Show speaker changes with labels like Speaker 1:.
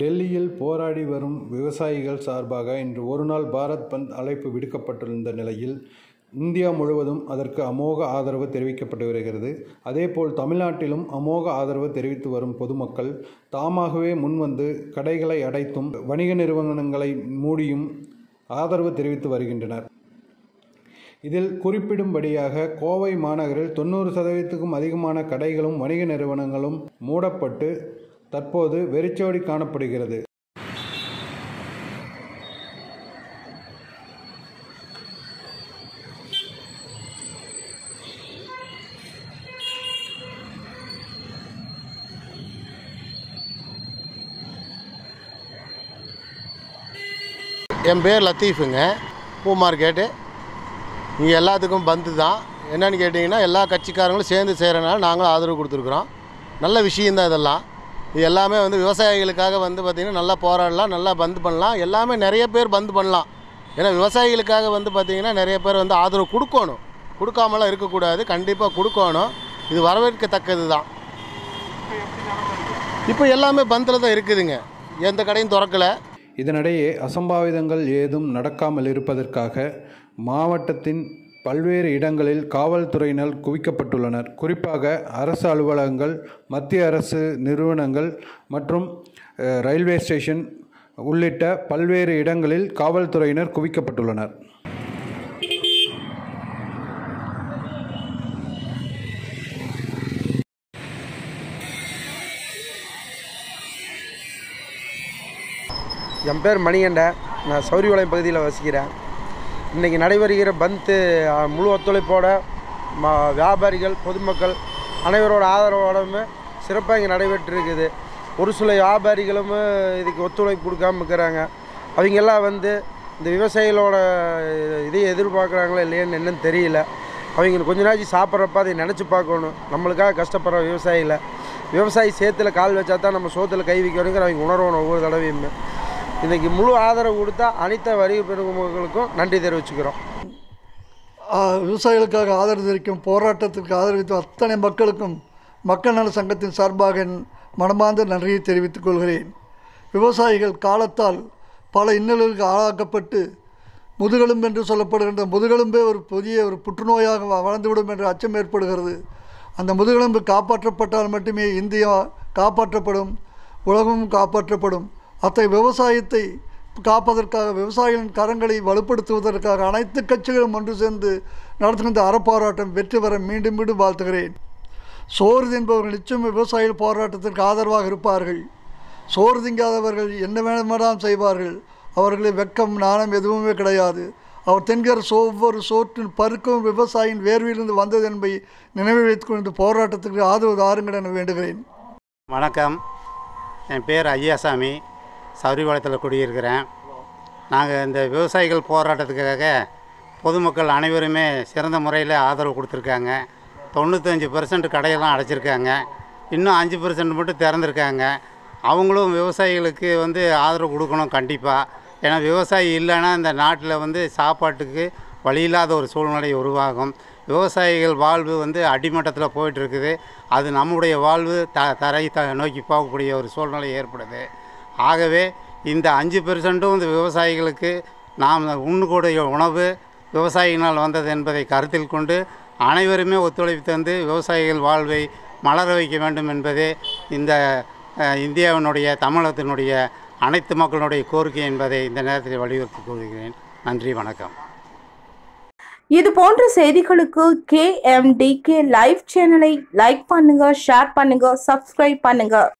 Speaker 1: டெல்லியில் போராடி வரும் விவசாயிகள் சார்பாக இன்று ஒருநாள் பாரத் பந்த் அழைப்பு விடுக்கப்பட்டிருந்த நிலையில் இந்தியா முழுவதும் அதற்கு அமோக ஆதரவு தெரிவிக்கப்பட்டு வருகிறது அதேபோல் தமிழ்நாட்டிலும் அமோக ஆதரவு தெரிவித்து வரும் பொதுமக்கள் தாமாகவே முன்வந்து கடைகளை அடைத்தும் வணிக நிறுவனங்களை மூடியும் ஆதரவு தெரிவித்து வருகின்றனர் இதில் குறிப்பிடும்படியாக கோவை மாநகரில் தொண்ணூறு சதவீதத்துக்கும் அதிகமான கடைகளும் வணிக நிறுவனங்களும் மூடப்பட்டு தற்போது வெறிச்சோடி காணப்படுகிறது
Speaker 2: என் பேர் லத்தீஃபுங்க பூ மார்க்கெட்டு இங்கே எல்லாத்துக்கும் பந்து தான் என்னன்னு கேட்டிங்கன்னா எல்லா கட்சிக்காரங்களும் சேர்ந்து செய்கிறனால நாங்களும் ஆதரவு கொடுத்துருக்குறோம் நல்ல விஷயந்தான் இதெல்லாம் இது எல்லாமே வந்து விவசாயிகளுக்காக வந்து பார்த்திங்கன்னா நல்லா போராடலாம் நல்லா பந்து பண்ணலாம் எல்லாமே நிறைய பேர் பந்து பண்ணலாம் ஏன்னா விவசாயிகளுக்காக வந்து பார்த்திங்கன்னா நிறைய பேர் வந்து ஆதரவு கொடுக்கணும் கொடுக்காமலாம் இருக்கக்கூடாது கண்டிப்பாக கொடுக்கணும் இது வரவேற்கத்தக்கது தான் இப்போ எல்லாமே பந்தில் தான் இருக்குதுங்க எந்த கடையும் திறக்கலை
Speaker 1: இதனிடையே அசம்பாவிதங்கள் ஏதும் நடக்காமல் இருப்பதற்காக மாவட்டத்தின் பல்வேறு இடங்களில் காவல்துறையினர் குவிக்கப்பட்டுள்ளனர் குறிப்பாக அரசு அலுவலகங்கள் மத்திய அரசு நிறுவனங்கள் மற்றும் அஹ், ரயில்வே ஸ்டேஷன் உள்ளிட்ட பல்வேறு இடங்களில் காவல்துறையினர் குவிக்கப்பட்டுள்ளனர்
Speaker 3: என் பேர் மணிகண்டன் நான் சௌரிபாளையம் பகுதியில் வசிக்கிறேன் இன்றைக்கி நடைபெறுகிற பந்து அ, முழு ஒத்துழைப்போட ம வியாபாரிகள் பொதுமக்கள் அனைவரோட ஆதரவோடமே சிறப்பாக இங்கே நடைபெற்று இருக்குது ஒரு சில வியாபாரிகளும் இதுக்கு ஒத்துழைப்பு கொடுக்காம இருக்கிறாங்க அவங்கெல்லாம் வந்து இந்த விவசாயிகளோட இதை எதிர்பார்க்குறாங்களா இல்லையான்னு என்னன்னு தெரியல அவங்க கொஞ்ச நாளைக்கு சாப்பிட்றப்ப அதை நினச்சி பார்க்கணும் நம்மளுக்காக கஷ்டப்படுற விவசாயிகளை விவசாயி சேத்துல கால் வச்சா தான் நம்ம சோத்துல கை வைக்கணுங்கிற அவங்க உணர்வணும் ஒவ்வொரு தடவையுமே இன்றைக்கி முழு ஆதரவு கொடுத்தா அனைத்து வரி பெருமக்களுக்கும் நன்றி தெரிவிச்சுக்கிறோம்
Speaker 4: ஆ, விவசாயிகளுக்காக ஆதரவு தெரிவிக்கும் போராட்டத்திற்கு ஆதரவித்த அத்தனை மக்களுக்கும் மக்கள் நல சங்கத்தின் சார்பாக என் மனமார்ந்த நன்றியை தெரிவித்துக் கொள்கிறேன் விவசாயிகள் காலத்தால் பல இன்னல்களுக்கு ஆளாக்கப்பட்டு முதுகெலும்பு என்று சொல்லப்படுகின்ற முதுகெலும்பே ஒரு புதிய ஒரு புற்றுநோயாக வ- வளர்ந்துவிடும் என்ற அச்சம் ஏற்படுகிறது அந்த முதுகெலும்பு காப்பாற்றப்பட்டால் மட்டுமே இந்தியா காப்பாற்றப்படும் உலகமும் காப்பாற்றப்படும் அத்தகைய விவசாயத்தை காப்பதற்காக விவசாயிகளின் கரங்களை வலுப்படுத்துவதற்காக அனைத்து கட்சிகளும் ஒன்று சேர்ந்து நடத்துகின்ற அறப்போராட்டம் வெற்றி பெற மீண்டும் மீண்டும் வாழ்த்துகிறேன் சோறு தின்பவர்கள் நிச்சயம் விவசாயிகள் போராட்டத்திற்கு ஆதரவாக இருப்பார்கள் சோறு திங்காதவர்கள் என்ன வேணுமெல்லாம் செய்வார்கள் அவர்களின் வெக்கம் நாணம் எதுவுமே கிடையாது அவர் தென்கிற சோ ஒவ்வொரு சோற்றின் பருக்கும் விவசாயியின் வேர்விலிருந்து வந்தது என்பதை நினைவில் வைத்துக் கொண்டு போராட்டத்திற்கு ஆதரவு தாருங்கள் என வேண்டுகிறேன்
Speaker 5: வணக்கம் என் பேர் ஐயாசாமி சௌரிபாளையத்தில் குடியிருக்கிறேன் நாங்கள் இந்த விவசாயிகள் போராட்டத்துக்காக பொதுமக்கள் அனைவருமே சிறந்த முறையில் ஆதரவு கொடுத்துருக்காங்க தொண்ணூத்தஞ்சு பர்சன்ட் கடையெல்லாம் அடைச்சிருக்காங்க இன்னும் அஞ்சு பர்சன்ட் மட்டும் திறந்துருக்காங்க அவங்களும் விவசாயிகளுக்கு வந்து ஆதரவு கொடுக்கணும் கண்டிப்பாக ஏன்னா விவசாயி இல்லைன்னா இந்த நாட்டில் வந்து சாப்பாட்டுக்கு வழி இல்லாத ஒரு சூழ்நிலை உருவாகும் விவசாயிகள் வாழ்வு வந்து அடிமட்டத்தில் போயிட்டு இருக்குது அது நம்முடைய வாழ்வு த தரை த நோக்கி போகக்கூடிய ஒரு சூழ்நிலை ஏற்படுது ஆகவே இந்த அஞ்சு பெர்சன்ட்டும் இந்த விவசாயிகளுக்கு நாம் உண்ணக்கூடிய உணவு விவசாயினால் வந்தது என்பதை கருத்தில் கொண்டு அனைவருமே ஒத்துழைப்பு தந்து விவசாயிகள் வாழ்வை மலர வைக்க வேண்டும் என்பதே இந்த அஹ், இந்தியாவினுடைய தமிழகத்தினுடைய அனைத்து மக்களுடைய கோரிக்கை என்பதை இந்த நேரத்தில் வலியுறுத்தி கூறுகிறேன் நன்றி வணக்கம்
Speaker 6: இது போன்ற செய்திகளுக்கு கேஎம்டிகே லைவ் சேனலை லைக் பண்ணுங்க ஷேர் பண்ணுங்க சப்ஸ்கிரைப் பண்ணுங்க